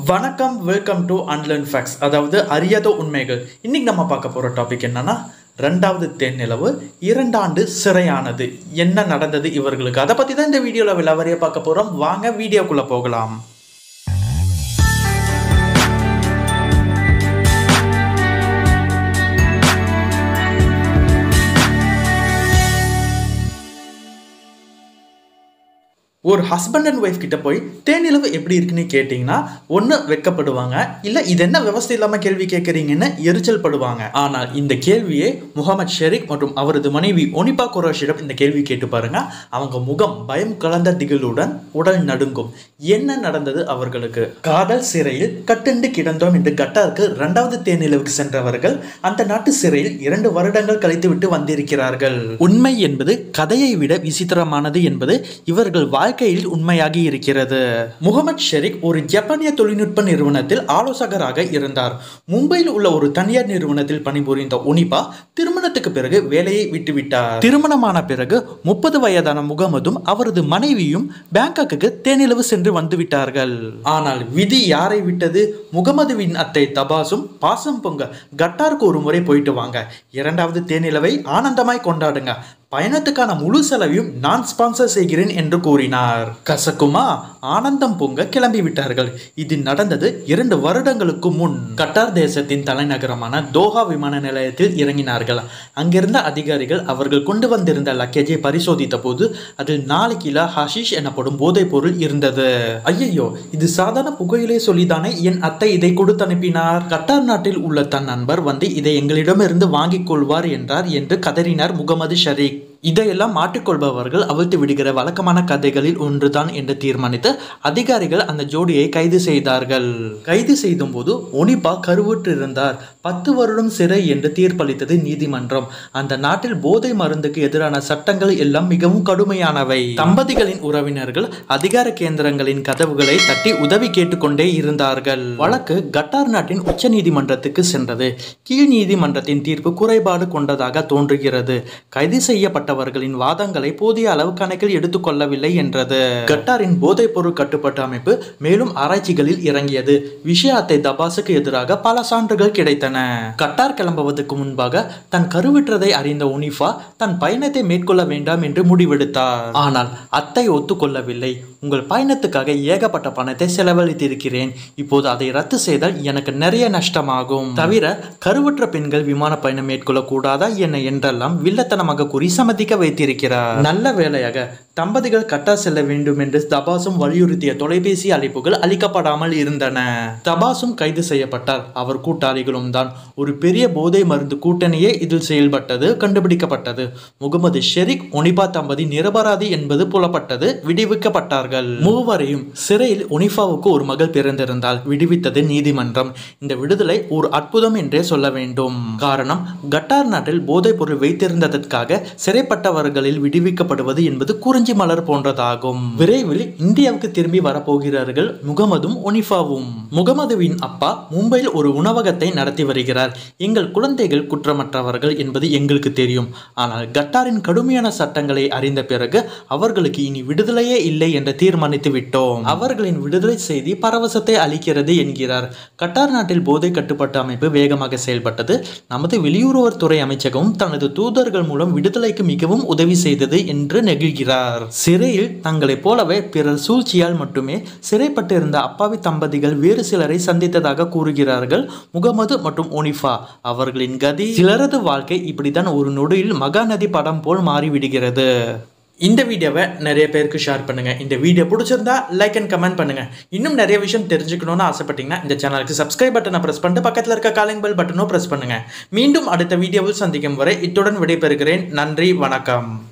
வணக்கம் welcome to unlearn facts அதாவது அறியாத உண்மைகள் இன்னைக்கு நம்ம பார்க்க போகிற டாபிக் என்னன்னா ரெண்டாவது தேன்நிலவு இரண்டாண்டு சிறையானது என்ன நடந்தது இவர்களுக்கு அதை பற்றி தான் இந்த வீடியோவில் விலாவரியா பார்க்க போகிறோம் வாங்க வீடியோக்குள்ளே போகலாம் ஒரு ஹஸ்பண்ட் அண்ட் ஒய்ஃப் கிட்ட போய் தேனிலவு எப்படி இருக்குன்னு கேட்டிங்கன்னா ஒன்று வெட்கப்படுவாங்க இல்லை இது என்ன விவசாயம் இல்லாமல் கேள்வி கேட்குறீங்கன்னு எரிச்சல் படுவாங்க ஆனால் இந்த கேள்வியை முகமது ஷெரீக் மற்றும் அவரது மனைவி ஒனிபா குரோஷிடம் இந்த கேள்வி கேட்டு பாருங்க அவங்க முகம் பயம் கலந்த திகிலுடன் உடல் நடுங்கும் என்ன நடந்தது அவர்களுக்கு காதல் சிறையில் கட்டுண்டு கிடந்தோம் என்று கட்டாருக்கு இரண்டாவது தேனிலவுக்கு சென்றவர்கள் அந்த நாட்டு சிறையில் இரண்டு வருடங்கள் கழித்துவிட்டு வந்திருக்கிறார்கள் உண்மை என்பது கதையை விட விசித்திரமானது என்பது இவர்கள் வாழ்க்கையில் உண்மையாகி இருக்கிறது முகமது ஷெரீக் ஒரு ஜப்பானிய தொழில்நுட்ப நிறுவனத்தில் ஆலோசகராக இருந்தார் மும்பையில் உள்ள ஒரு தனியார் நிறுவனத்தில் பணிபுரிந்த ஒனிபா திருமணத்துக்கு பிறகு வேலையை விட்டுவிட்டார் திருமணமான பிறகு முப்பது வயதான முகமதும் அவரது மனைவியும் பேங்காக்கு தேனிலவு சென்று வந்துவிட்டார்கள் ஆனால் விதி யாரை விட்டது முகமதுவின் அத்தை தபாசும் பாசம் பொங்க கட்டாருக்கு ஒரு முறை போயிட்டு வாங்க இரண்டாவது தேனிலவை ஆனந்தமாய் கொண்டாடுங்க பயணத்துக்கான முழு செலவையும் நான் ஸ்பான்சர் செய்கிறேன் என்று கூறினார் கசக்குமா ஆனந்தம் பொங்க கிளம்பி விட்டார்கள் இது நடந்தது இரண்டு வருடங்களுக்கு முன் கட்டார் தேசத்தின் தலைநகரமான தோஹா விமான நிலையத்தில் இறங்கினார்கள் அங்கிருந்த அதிகாரிகள் அவர்கள் கொண்டு வந்திருந்த லக்கேஜை பரிசோதித்த போது அதில் நாலு கிலோ ஹஷிஷ் எனப்படும் போதைப் பொருள் இருந்தது ஐயையோ இது சாதாரண புகையிலே சொல்லிதானே என் அத்தை இதை கொடுத்து அனுப்பினார் கட்டார் நாட்டில் உள்ள தன் நண்பர் வந்து இதை எங்களிடமிருந்து வாங்கிக் கொள்வார் என்றார் என்று கதறினார் முகமது ஷரீக் இதையெல்லாம் மாட்டிக்கொள்பவர்கள் அவிழ்த்து விடுகிற வழக்கமான கதைகளில் ஒன்றுதான் என்று தீர்மானித்து அதிகாரிகள் அந்த ஜோடியை கைது செய்தார்கள் கைது செய்தும் போது ஒனிபா கருவுற்றிருந்தார் பத்து வருடம் சிறை என்று தீர்ப்பளித்தது நீதிமன்றம் அந்த நாட்டில் போதை மருந்துக்கு எதிரான சட்டங்கள் எல்லாம் மிகவும் கடுமையானவை தம்பதிகளின் உறவினர்கள் அதிகார கேந்திரங்களின் கதவுகளை தட்டி உதவி கேட்டுக்கொண்டே இருந்தார்கள் வழக்கு கட்டார் நாட்டின் உச்ச நீதிமன்றத்துக்கு சென்றது கீழ் நீதிமன்றத்தின் தீர்ப்பு குறைபாடு கொண்டதாக தோன்றுகிறது கைது செய்யப்பட்டவர்களின் வாதங்களை போதிய அளவு கணக்கில் எடுத்துக்கொள்ளவில்லை என்றது கட்டாரின் போதைப் பொருள் கட்டுப்பாட்டு அமைப்பு மேலும் ஆராய்ச்சிகளில் இறங்கியது விஷயத்தை தபாஸுக்கு எதிராக பல சான்றுகள் கிடைத்தன கட்டார் கிளம்புவதற்கு முன்பாக தன் கருவிற்றதை அறிந்த உனிஃபா தன் பயணத்தை மேற்கொள்ள வேண்டாம் என்று முடிவெடுத்தார் ஆனால் அத்தை ஒத்துக்கொள்ளவில்லை உங்கள் பயணத்துக்காக ஏகப்பட்ட பணத்தை செலவழித்திருக்கிறேன் இப்போது அதை ரத்து செய்தால் எனக்கு நிறைய நஷ்டமாகும் தவிர கருவற்ற பெண்கள் விமான பயணம் மேற்கொள்ள கூடாதா என்ன என்றெல்லாம் வில்லத்தனமாக கூறி சம்மதிக்க வைத்திருக்கிறார் நல்ல வேலையாக தம்பதிகள் கட்டா செல்ல வேண்டும் என்று தபாசும் வலியுறுத்திய தொலைபேசி அழைப்புகள் அளிக்கப்படாமல் இருந்தன தபாசும் கைது செய்யப்பட்டார் அவர் கூட்டாளிகளும் தான் ஒரு பெரிய போதை மருந்து கூட்டணியே இதில் செயல்பட்டது கண்டுபிடிக்கப்பட்டது முகமது ஷெரீக் ஒனிபா தம்பதி நிரபராதி என்பது புலப்பட்டது விடுவிக்கப்பட்டார்கள் மூவரையும் சிறையில் ஒனிஃபாவுக்கு ஒரு மகள் பிறந்திருந்தால் விடுவித்தது நீதிமன்றம் இந்த விடுதலை ஒரு அற்புதம் என்றே சொல்ல வேண்டும் காரணம் கட்டார் நாட்டில் போதைப் பொருள் வைத்திருந்ததற்காக சிறைப்பட்டவர்களில் விடுவிக்கப்படுவது என்பது குறிஞ்சி மலர் போன்றதாகும் விரைவில் இந்தியாவுக்கு திரும்பி வரப்போகிறார்கள் முகமதும் ஒனிஃபாவும் முகமதுவின் அப்பா மும்பையில் ஒரு உணவகத்தை நடத்தி வருகிறார் எங்கள் குழந்தைகள் குற்றமற்றவர்கள் என்பது எங்களுக்கு தெரியும் ஆனால் கட்டாரின் கடுமையான சட்டங்களை அறிந்த பிறகு அவர்களுக்கு இனி விடுதலையே இல்லை என்று தீர்மானித்து விட்டோம் அவர்களின் விடுதலை செய்தி பரவசத்தை அளிக்கிறது என்கிறார் கட்டார் நாட்டில் போதை கட்டுப்பாட்டு அமைப்பு வேகமாக செயல்பட்டது நமது வெளியுறவுத்துறை அமைச்சகம் தனது தூதர்கள் மூலம் விடுதலைக்கு மிகவும் உதவி செய்தது என்று நெகிழ்கிறார் சிறையில் தங்களைப் போலவே பிறர் சூழ்ச்சியால் மட்டுமே சிறைப்பட்டிருந்த அப்பாவி தம்பதிகள் வேறு சிலரை சந்தித்ததாக கூறுகிறார்கள் முகமது மற்றும் ஒனிஃபா அவர்களின் கதி சிலரது வாழ்க்கை இப்படித்தான் ஒரு நொடியில் மகாநதி படம் போல் மாறிவிடுகிறது இந்த வீடியோவை நிறைய பேருக்கு ஷேர் பண்ணுங்க இந்த வீடியோ பிடிச்சிருந்தா லைக் அண்ட் கமெண்ட் பண்ணுங்க இன்னும் நிறைய விஷயம் தெரிஞ்சுக்கணும்னு ஆசைப்பட்டீங்கன்னா இந்த சேனலுக்கு சப்ஸ்கிரைப் பட்டனை பிரஸ் பண்ணிட்டு பக்கத்தில் இருக்க காலிங் பெல் பட்டனும் பிரஸ் பண்ணுங்க மீண்டும் அடுத்த வீடியோவில் சந்திக்கும் வரை இத்துடன் விடைபெறுகிறேன் நன்றி வணக்கம்